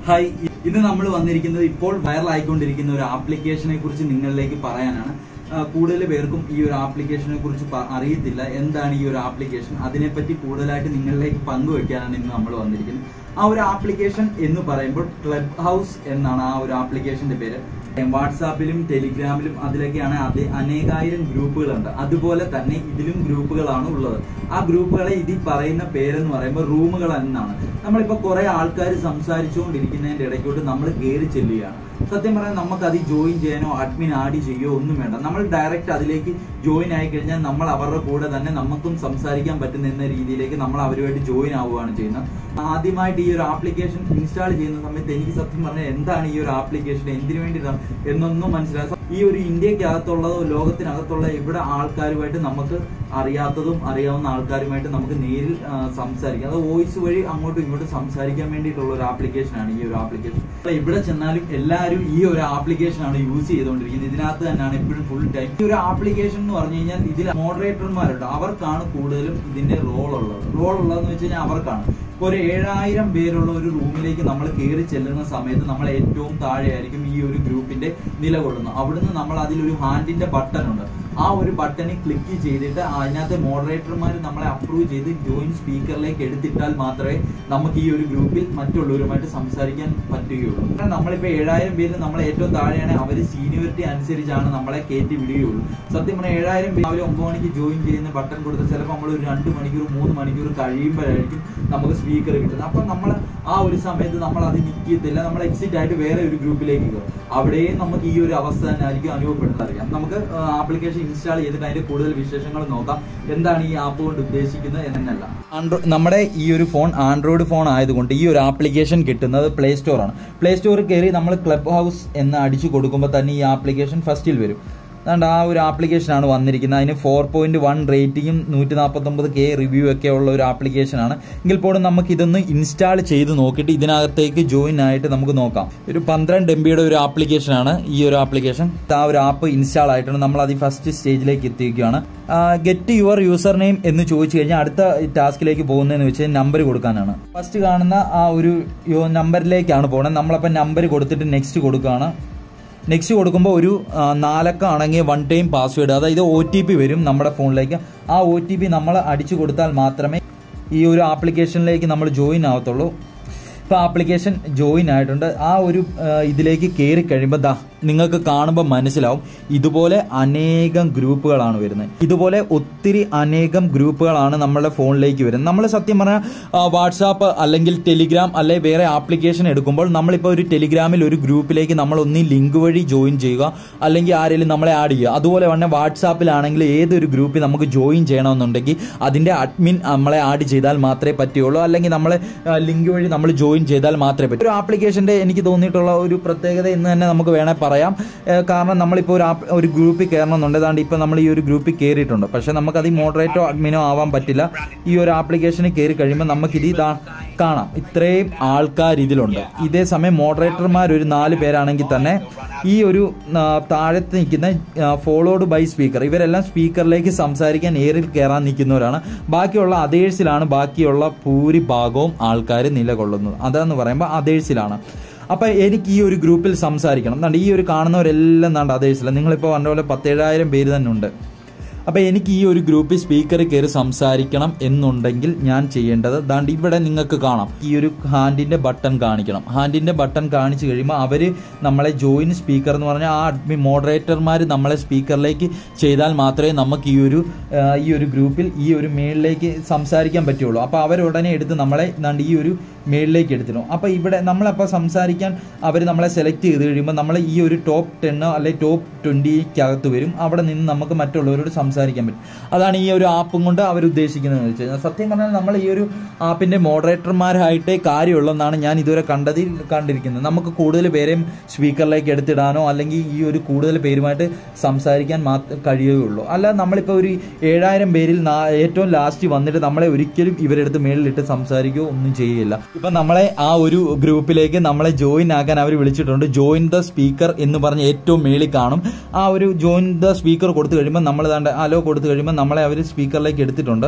hi ഇന്ന് നമ്മൾ വന്നിരിക്കുന്നത് ഇപ്പോൾ വൈറലായിക്കൊണ്ടിരിക്കുന്ന ഒരു ആപ്ലിക്കേഷനെ കുറിച്ച് നിങ്ങളിലേക്ക് പറയാനാണ് ആ, കൂടുതൽ പേർക്കും ഈ ഒരു ആപ്ലിക്കേഷനെ കുറിച്ച് പ- അറിയത്തില്ല എന്താണ് ഈ ഒരു ആപ്ലിക്കേഷൻ അതിനെപ്പറ്റി കൂടുതലായിട്ട് നിങ്ങളിലേക്ക് പങ്കുവെക്കാനാണ് ഇന്ന് നമ്മൾ വന്നിരിക്കുന്നത് ആ ഒരു ആപ്ലിക്കേഷൻ എന്ന് പറയുമ്പോൾ ക്ലബ് ഹൗസ് എന്നാണ് ആ ഒരു ആപ്ലിക്കേഷന്റെ പേര് വാട്സാപ്പിലും ടെലിഗ്രാമിലും അതിലൊക്കെയാണ് അത് അനേകായിരം ഗ്രൂപ്പുകളുണ്ട് അതുപോലെ തന്നെ ഇതിലും ഗ്രൂപ്പുകളാണ് ഉള്ളത് ആ ഗ്രൂപ്പുകളെ ഇതിൽ പറയുന്ന പേരെന്ന് പറയുമ്പോൾ റൂമുകൾ എന്നാണ് നമ്മളിപ്പോ കുറെ ആൾക്കാർ സംസാരിച്ചുകൊണ്ടിരിക്കുന്നതിന്റെ ഇടയ്ക്കോട്ട് നമ്മൾ കയറി ചെല്ലുകയാണ് സത്യം പറഞ്ഞാൽ നമുക്ക് അത് ജോയിൻ ചെയ്യാനോ അഡ്മിൻ ആഡ് ചെയ്യോ ഒന്നും വേണ്ട നമ്മൾ ഡയറക്റ്റ് അതിലേക്ക് ജോയിൻ ആയി കഴിഞ്ഞാൽ നമ്മൾ അവരുടെ കൂടെ തന്നെ നമുക്കും സംസാരിക്കാൻ പറ്റുന്ന എന്ന രീതിയിലേക്ക് നമ്മൾ അവരുമായിട്ട് ജോയിൻ ആവുകയാണ് ചെയ്യുന്നത് ആദ്യമായിട്ട് ഈ ഒരു ആപ്ലിക്കേഷൻ ഇൻസ്റ്റാൾ ചെയ്യുന്ന സമയത്ത് എനിക്ക് സത്യം പറഞ്ഞാൽ എന്താണ് ഈ ഒരു ആപ്ലിക്കേഷൻ എന്തിനു വേണ്ടിയിട്ടാണ് എന്നൊന്നും മനസ്സിലാക്കാം ഈ ഒരു ഇന്ത്യക്കകത്തുള്ളതോ ലോകത്തിനകത്തുള്ള ഇവിടെ ആൾക്കാരുമായിട്ട് നമുക്ക് അറിയാത്തതും അറിയാവുന്ന ആൾക്കാരുമായിട്ട് നമുക്ക് നേരിൽ ആ, സംസാരിക്കാം അത് വോയിസ് വഴി അങ്ങോട്ടും ഇങ്ങോട്ടും സംസാരിക്കാൻ വേണ്ടിയിട്ടുള്ള ഒരു ആപ്ലിക്കേഷൻ ആണ് ഈ ഒരു ആപ്ലിക്കേഷൻ അപ്പൊ ഇവിടെ ചെന്നാലും എല്ലാവരും ഈ ഒരു ആപ്ലിക്കേഷൻ ആണ് യൂസ് ചെയ്തുകൊണ്ടിരിക്കുന്നത് ഇതിനകത്ത് തന്നെയാണ് എപ്പോഴും ഫുൾ ടൈം ഈ ഒരു ആപ്ലിക്കേഷൻ എന്ന് പറഞ്ഞു കഴിഞ്ഞാൽ ഇതിൽ മോഡറേറ്റർമാരുണ്ട് അവർക്കാണ് കൂടുതലും ഇതിന്റെ റോൾ ഉള്ളത് റോൾ ഉള്ളതെന്ന് വെച്ച് കഴിഞ്ഞാൽ അവർക്കാണ് ഇപ്പൊ ഒരു ഏഴായിരം പേരുള്ള ഒരു റൂമിലേക്ക് നമ്മൾ കയറി ചെല്ലുന്ന സമയത്ത് നമ്മൾ ഏറ്റവും താഴെയായിരിക്കും ഈ ഒരു ഗ്രൂപ്പിന്റെ നിലകൊള്ളുന്നത് അവിടുന്ന് നമ്മൾ അതിലൊരു ഹാൻഡിന്റെ ബട്ടൺ ഉണ്ട് ആ ഒരു ബട്ടണിൽ ക്ലിക്ക് ചെയ്തിട്ട് അതിനകത്തെ മോഡറേറ്റർമാർ നമ്മളെ അപ്രൂവ് ചെയ്ത് ജോയിൻ സ്പീക്കറിലേക്ക് എടുത്തിട്ടാൽ മാത്രമേ നമുക്ക് ഈ ഒരു ഗ്രൂപ്പിൽ മറ്റുള്ളവരുമായിട്ട് സംസാരിക്കാൻ പറ്റുകയുള്ളൂ കാരണം നമ്മളിപ്പോ ഏഴായിരം പേരിൽ നമ്മൾ ഏറ്റവും താഴെയാണ് അവർ സീനിയോറിറ്റി അനുസരിച്ചാണ് നമ്മളെ കയറ്റി വിടുകയുള്ളൂ സത്യം പറഞ്ഞാൽ ഏഴായിരം പേര് രാവിലെ ഒമ്പത് മണിക്ക് ജോയിൻ ചെയ്യുന്ന ബട്ടൺ കൊടുത്ത് ചിലപ്പോൾ നമ്മൾ ഒരു രണ്ട് മണിക്കൂർ മൂന്ന് മണിക്കൂർ കഴിയുമ്പോഴായിരിക്കും നമുക്ക് സ്പീക്കർ കിട്ടുന്നത് അപ്പം നമ്മൾ ആ ഒരു സമയത്ത് നമ്മൾ അത് നിൽക്കത്തില്ല നമ്മൾ എക്സിറ്റ് ആയിട്ട് വേറെ ഒരു ഗ്രൂപ്പിലേക്ക് കയറും അവിടെയും നമുക്ക് ഈ ഒരു അവസ്ഥ തന്നെ ആയിരിക്കും അനുഭവപ്പെടുന്നത് അറിയാം നമുക്ക് ആപ്ലിക്കേഷൻ ഇൻസ്റ്റാൾ ചെയ്തിട്ട് അതിന്റെ കൂടുതൽ വിശേഷങ്ങൾ നോക്കാം എന്താണ് ഈ ആപ്പ് കൊണ്ട് ഉദ്ദേശിക്കുന്നത് എന്നല്ല ആൻഡ്രോ നമ്മുടെ ഈ ഒരു ഫോൺ ആൻഡ്രോയിഡ് ഫോൺ ആയതുകൊണ്ട് ഈ ഒരു ആപ്ലിക്കേഷൻ കിട്ടുന്നത് പ്ലേ സ്റ്റോർ ആണ് പ്ലേ സ്റ്റോറിൽ കയറി നമ്മൾ ക്ലബ് ഹൗസ് എന്ന് അടിച്ചു കൊടുക്കുമ്പോൾ തന്നെ ഈ ആപ്ലിക്കേഷൻ ഫസ്റ്റിൽ വരും അതുകൊണ്ട് ആ ഒരു ആപ്ലിക്കേഷൻ ആണ് വന്നിരിക്കുന്നത് അതിന് ഫോർ പോയിന്റ് വൺ റേറ്റിംഗും നൂറ്റി നാൽപ്പത്തൊമ്പത് കെ റിവ്യൂ ഒക്കെ ഉള്ള ഒരു ആപ്ലിക്കേഷൻ ആണ് എങ്കിൽ പോലും നമുക്ക് ഇതൊന്ന് ഇൻസ്റ്റാൾ ചെയ്ത് നോക്കിയിട്ട് ഇതിനകത്തേക്ക് ജോയിൻ ആയിട്ട് നമുക്ക് നോക്കാം ഒരു പന്ത്രണ്ട് എം ബിയുടെ ഒരു ആപ്ലിക്കേഷൻ ആണ് ഈ ഒരു ആപ്ലിക്കേഷൻ ആ ഒരു ആപ്പ് ഇൻസ്റ്റാൾ ആയിട്ടുണ്ട് നമ്മൾ അത് ഫസ്റ്റ് സ്റ്റേജിലേക്ക് എത്തിയിരിക്കുകയാണ് ഗെറ്റ് യുവർ യൂസർ നെയിം എന്ന് ചോദിച്ചു കഴിഞ്ഞാൽ അടുത്ത ടാസ്കിലേക്ക് പോകുന്നതെന്ന് വെച്ചാൽ നമ്പർ കൊടുക്കാനാണ് ഫസ്റ്റ് കാണുന്ന ആ ഒരു നമ്പറിലേക്കാണ് പോകുന്നത് നമ്മളപ്പോൾ നമ്പർ കൊടുത്തിട്ട് നെക്സ്റ്റ് കൊടുക്കുകയാണ് നെക്സ്റ്റ് കൊടുക്കുമ്പോൾ ഒരു ആ, നാലക്ക അടങ്ങിയ വൺ ടൈം പാസ്വേഡ് അതായത് ഒ ടി പി വരും നമ്മുടെ ഫോണിലേക്ക് ആ ഒ ടി പി നമ്മൾ അടിച്ചു കൊടുത്താൽ മാത്രമേ ഈ ഒരു ആപ്ലിക്കേഷനിലേക്ക് നമ്മൾ ജോയിൻ ആവത്തുള്ളൂ ഇപ്പോൾ ആപ്ലിക്കേഷൻ ജോയിൻ ആയിട്ടുണ്ട് ആ ഒരു ആ, ഇതിലേക്ക് കയറി കഴിയുമ്പോൾ ദാ നിങ്ങൾക്ക് കാണുമ്പോൾ മനസ്സിലാവും ഇതുപോലെ അനേകം ഗ്രൂപ്പുകളാണ് വരുന്നത് ഇതുപോലെ ഒത്തിരി അനേകം ഗ്രൂപ്പുകളാണ് നമ്മുടെ ഫോണിലേക്ക് വരുന്നത് നമ്മൾ സത്യം പറഞ്ഞാൽ വാട്സാപ്പ് അല്ലെങ്കിൽ ടെലിഗ്രാം അല്ലെങ്കിൽ വേറെ ആപ്ലിക്കേഷൻ എടുക്കുമ്പോൾ നമ്മളിപ്പോൾ ഒരു ടെലിഗ്രാമിൽ ഒരു ഗ്രൂപ്പിലേക്ക് നമ്മൾ ഒന്നി ലിങ്ക് വഴി ജോയിൻ ചെയ്യുക അല്ലെങ്കിൽ ആരെങ്കിലും നമ്മളെ ആഡ് ചെയ്യുക അതുപോലെ തന്നെ വാട്സാപ്പിലാണെങ്കിൽ ഏതൊരു ഗ്രൂപ്പിൽ നമുക്ക് ജോയിൻ ചെയ്യണമെന്നുണ്ടെങ്കിൽ അതിൻ്റെ അഡ്മിൻ നമ്മളെ ആഡ് ചെയ്താൽ മാത്രമേ പറ്റുള്ളൂ അല്ലെങ്കിൽ നമ്മളെ ലിങ്ക് വഴി നമ്മൾ ജോയിൻ ചെയ്താൽ മാത്രമേ പറ്റൂ ഒരു ആപ്ലിക്കേഷൻ്റെ എനിക്ക് തോന്നിയിട്ടുള്ള ഒരു പ്രത്യേകത എന്ന് തന്നെ നമുക്ക് വേണേൽ പറയാം ഏഹ് കാരണം നമ്മളിപ്പോൾ ഒരു ആപ്പ് ഒരു ഗ്രൂപ്പിൽ കയറണമെന്നുണ്ട് ഏതാണ്ട് ഇപ്പോൾ നമ്മൾ ഈ ഒരു ഗ്രൂപ്പിൽ കയറിയിട്ടുണ്ട് പക്ഷേ നമുക്കത് മോഡറേറ്റോ അഡ്മിനോ ആവാൻ പറ്റില്ല ഈ ഒരു ആപ്ലിക്കേഷനിൽ കയറി കഴിയുമ്പോൾ നമുക്കിത് ഇതാ കാണാം ഇത്രയും ആൾക്കാർ ഇതിലുണ്ട് ഇതേ സമയം മോഡറേറ്റർമാർ ഒരു നാല് പേരാണെങ്കിൽ തന്നെ ഈ ഒരു ആ, താഴത്ത് നിൽക്കുന്ന ഫോളോഡ് ബൈ സ്പീക്കർ ഇവരെല്ലാം സ്പീക്കറിലേക്ക് സംസാരിക്കാൻ ഏറിൽ കയറാൻ നിൽക്കുന്നവരാണ് ബാക്കിയുള്ള അതേഴ്സിലാണ് ബാക്കിയുള്ള ഭൂരിഭാഗവും ആൾക്കാർ നിലകൊള്ളുന്നത് അതെന്ന് പറയുമ്പോൾ അതേഴ്സിലാണ് അപ്പൊ എനിക്ക് ഈ ഒരു ഗ്രൂപ്പിൽ സംസാരിക്കണം എന്നാണ്ട് ഈ ഒരു കാണുന്നവരെല്ലാം എന്നാണ്ട് അതേഴ്സില്ല നിങ്ങളിപ്പോൾ പറഞ്ഞ പോലെ പത്തേഴായിരം പേര് തന്നെ ഉണ്ട് അപ്പോൾ എനിക്ക് ഈ ഒരു ഗ്രൂപ്പിൽ സ്പീക്കറിൽ കയറി സംസാരിക്കണം എന്നുണ്ടെങ്കിൽ ഞാൻ ചെയ്യേണ്ടത് ദാണ്ട് ഇവിടെ നിങ്ങൾക്ക് കാണാം ഈ ഒരു ഹാൻഡിന്റെ ബട്ടൺ കാണിക്കണം ഹാൻഡിന്റെ ബട്ടൺ കാണിച്ചു കഴിയുമ്പോൾ അവർ നമ്മളെ ജോയിൻ സ്പീക്കർ എന്ന് പറഞ്ഞാൽ ആ അഡ്മി മോഡറേറ്റർമാർ നമ്മളെ സ്പീക്കറിലേക്ക് ചെയ്താൽ മാത്രമേ നമുക്ക് ഈ ഒരു ആ, ഈ ഒരു ഗ്രൂപ്പിൽ ഈ ഒരു മേളിലേക്ക് സംസാരിക്കാൻ പറ്റുള്ളൂ അപ്പോൾ അവർ ഉടനെ എടുത്ത് നമ്മളെ ദാണ്ട് ഈ ഒരു മേളിലേക്ക് എടുത്തിടും അപ്പോൾ ഇവിടെ നമ്മളപ്പോൾ സംസാരിക്കാൻ അവർ നമ്മളെ സെലക്ട് ചെയ്ത് കഴിയുമ്പോൾ നമ്മൾ ഈ ഒരു ടോപ്പ് ടെന്നോ അല്ലെങ്കിൽ ടോപ്പ് ട്വൻറ്റിക്കകത്ത് വരും അവിടെ നിന്ന് നമുക്ക് മറ്റുള്ളവരോട് സംസാരിക്കാൻ പറ്റും അതാണ് ഈ ഒരു ആപ്പും കൊണ്ട് അവർ ഉദ്ദേശിക്കുന്നത് വെച്ച് കഴിഞ്ഞാൽ സത്യം പറഞ്ഞാൽ നമ്മൾ ഈ ഒരു ആപ്പിൻ്റെ മോഡറേറ്റർമാരായിട്ടേ കാര്യമുള്ളെന്നാണ് ഞാൻ ഇതുവരെ കണ്ടതിൽ കണ്ടിരിക്കുന്നത് നമുക്ക് കൂടുതൽ പേരെയും സ്പീക്കറിലേക്ക് എടുത്തിടാനോ അല്ലെങ്കിൽ ഈ ഒരു കൂടുതൽ പേരുമായിട്ട് സംസാരിക്കാൻ മാത്രം കഴിയുകയുള്ളൂ അല്ല നമ്മളിപ്പോൾ ഒരു ഏഴായിരം പേരിൽ നാ- ഏറ്റവും ലാസ്റ്റ് വന്നിട്ട് നമ്മളെ ഒരിക്കലും ഇവരെടുത്ത് മേളിലിട്ട് സംസാരിക്കുകയോ ഒന്നും ചെയ്യില്ല ഇപ്പൊ നമ്മളെ ആ ഒരു ഗ്രൂപ്പിലേക്ക് നമ്മളെ ജോയിൻ ആക്കാൻ അവർ വിളിച്ചിട്ടുണ്ട് ജോയിൻ ദ സ്പീക്കർ എന്ന് പറഞ്ഞ് ഏറ്റവും മേളിൽ കാണും ആ ഒരു ജോയിൻ ദ സ്പീക്കർ കൊടുത്തു കഴിയുമ്പോൾ നമ്മൾ ദാണ്ട് അലോ കൊടുത്തു കഴിയുമ്പോൾ നമ്മളെ അവർ സ്പീക്കറിലേക്ക് എടുത്തിട്ടുണ്ട്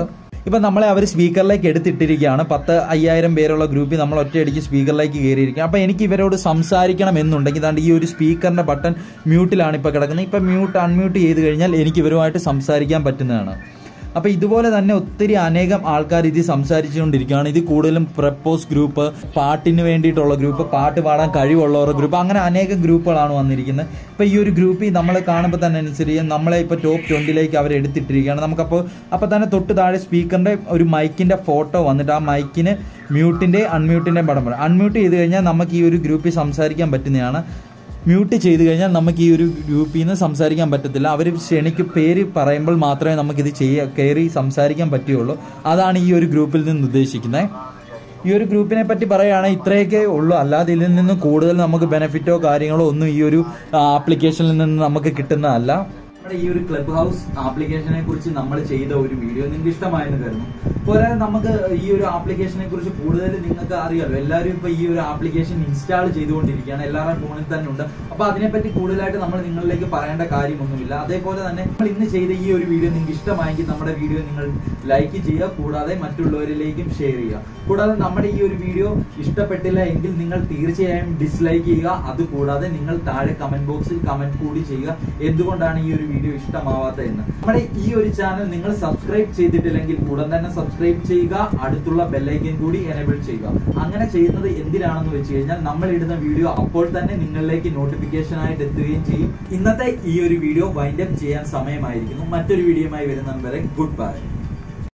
ഇപ്പം നമ്മളെ അവർ സ്പീക്കറിലേക്ക് എടുത്തിട്ടിരിക്കുകയാണ് പത്ത് അയ്യായിരം പേരുള്ള ഗ്രൂപ്പിൽ നമ്മൾ ഒറ്റയടിക്ക് സ്പീക്കറിലേക്ക് കയറിയിരിക്കുക അപ്പോൾ എനിക്ക് ഇവരോട് സംസാരിക്കണം എന്നുണ്ടെങ്കിൽ ദാണ്ട് ഈ ഒരു സ്പീക്കറിൻ്റെ ബട്ടൺ മ്യൂട്ടിലാണ് ഇപ്പോൾ കിടക്കുന്നത് ഇപ്പം മ്യൂട്ട് അൺമ്യൂട്ട് ചെയ്ത് കഴിഞ്ഞാൽ എനിക്ക് ഇവരുമായിട്ട് സംസാരിക്കാൻ പറ്റുന്നതാണ് അപ്പോൾ ഇതുപോലെ തന്നെ ഒത്തിരി അനേകം ആൾക്കാർ ഇത് സംസാരിച്ചുകൊണ്ടിരിക്കുകയാണ് ഇത് കൂടുതലും പ്രപ്പോസ് ഗ്രൂപ്പ് പാട്ടിന് വേണ്ടിയിട്ടുള്ള ഗ്രൂപ്പ് പാട്ട് പാടാൻ കഴിവുള്ളവരുടെ ഗ്രൂപ്പ് അങ്ങനെ അനേകം ഗ്രൂപ്പുകളാണ് വന്നിരിക്കുന്നത് ഇപ്പോൾ ഈ ഒരു ഗ്രൂപ്പിൽ നമ്മൾ കാണുമ്പോൾ തന്നെ അനുസരിച്ച് നമ്മളെ ഇപ്പോൾ ടോപ്പ് ട്വൻറ്റിലേക്ക് അവർ എടുത്തിട്ടിരിക്കുകയാണ് നമുക്കപ്പോൾ അപ്പോൾ തന്നെ തൊട്ട് താഴെ സ്പീക്കറിൻ്റെ ഒരു മൈക്കിൻ്റെ ഫോട്ടോ വന്നിട്ട് ആ മൈക്കിന് മ്യൂട്ടിൻ്റെ അൺമ്യൂട്ടിൻ്റെ പടം വരും അൺമ്യൂട്ട് ചെയ്ത് കഴിഞ്ഞാൽ നമുക്ക് ഈ ഒരു ഗ്രൂപ്പിൽ സംസാരിക്കാൻ പറ്റുന്നതാണ് മ്യൂട്ട് ചെയ്ത് കഴിഞ്ഞാൽ നമുക്ക് ഈ ഒരു ഗ്രൂപ്പിൽ നിന്ന് സംസാരിക്കാൻ പറ്റത്തില്ല അവർ ക്ഷണിക്ക് പേര് പറയുമ്പോൾ മാത്രമേ നമുക്കിത് ചെയ്യ കയറി സംസാരിക്കാൻ പറ്റുകയുള്ളൂ അതാണ് ഈ ഒരു ഗ്രൂപ്പിൽ നിന്ന് ഉദ്ദേശിക്കുന്നത് ഈ ഒരു ഗ്രൂപ്പിനെ പറ്റി പറയുകയാണെങ്കിൽ ഇത്രയൊക്കെ ഉള്ളൂ അല്ലാതെ ഇതിൽ നിന്ന് കൂടുതൽ നമുക്ക് ബെനിഫിറ്റോ കാര്യങ്ങളോ ഒന്നും ഈ ഒരു ആപ്ലിക്കേഷനിൽ നിന്ന് നമുക്ക് കിട്ടുന്നതല്ല നമ്മുടെ ഈ ഒരു ക്ലബ് ഹൗസ് ആപ്ലിക്കേഷനെ കുറിച്ച് നമ്മൾ ചെയ്ത ഒരു വീഡിയോ നിങ്ങൾക്ക് ഇഷ്ടമായെന്ന് കരുതുന്നു പോരാതെ നമുക്ക് ഈ ഒരു ആപ്ലിക്കേഷനെ കുറിച്ച് കൂടുതൽ നിങ്ങൾക്ക് അറിയാലോ എല്ലാവരും ഇപ്പൊ ഈ ഒരു ആപ്ലിക്കേഷൻ ഇൻസ്റ്റാൾ ചെയ്തുകൊണ്ടിരിക്കുകയാണ് എല്ലാവരുടെ ഫോണിൽ തന്നെ ഉണ്ട് അപ്പൊ അതിനെപ്പറ്റി കൂടുതലായിട്ട് നമ്മൾ നിങ്ങളിലേക്ക് പറയേണ്ട കാര്യമൊന്നുമില്ല അതേപോലെ തന്നെ നമ്മൾ ഇന്ന് ചെയ്ത ഈ ഒരു വീഡിയോ നിങ്ങൾക്ക് ഇഷ്ടമായെങ്കിൽ നമ്മുടെ വീഡിയോ നിങ്ങൾ ലൈക്ക് ചെയ്യുക കൂടാതെ മറ്റുള്ളവരിലേക്കും ഷെയർ ചെയ്യുക കൂടാതെ നമ്മുടെ ഈ ഒരു വീഡിയോ ഇഷ്ടപ്പെട്ടില്ല എങ്കിൽ നിങ്ങൾ തീർച്ചയായും ഡിസ്ലൈക്ക് ചെയ്യുക അതുകൂടാതെ നിങ്ങൾ താഴെ കമന്റ് ബോക്സിൽ കമന്റ് കൂടി ചെയ്യുക എന്തുകൊണ്ടാണ് ഈ ഒരു വീഡിയോ ഇഷ്ടമാവാത്തത് എന്ന് നമ്മുടെ ഈ ഒരു ചാനൽ നിങ്ങൾ സബ്സ്ക്രൈബ് ചെയ്തിട്ടില്ലെങ്കിൽ ഉടൻ തന്നെ സബ്സ്ക്രൈബ് ചെയ്യുക അടുത്തുള്ള ബെല്ലൈക്കൻ കൂടി എനേബിൾ ചെയ്യുക അങ്ങനെ ചെയ്യുന്നത് എന്തിനാണെന്ന് വെച്ച് കഴിഞ്ഞാൽ നമ്മൾ ഇടുന്ന വീഡിയോ അപ്പോൾ തന്നെ നിങ്ങളിലേക്ക് നോട്ടിഫിക്കേഷൻ ആയിട്ട് എത്തുകയും ചെയ്യും ഇന്നത്തെ ഈ ഒരു വീഡിയോ വൈൻഡ് അപ്പ് ചെയ്യാൻ സമയമായിരിക്കുന്നു മറ്റൊരു വീഡിയോയുമായി വരുന്നത് വരെ ഗുഡ് ബൈ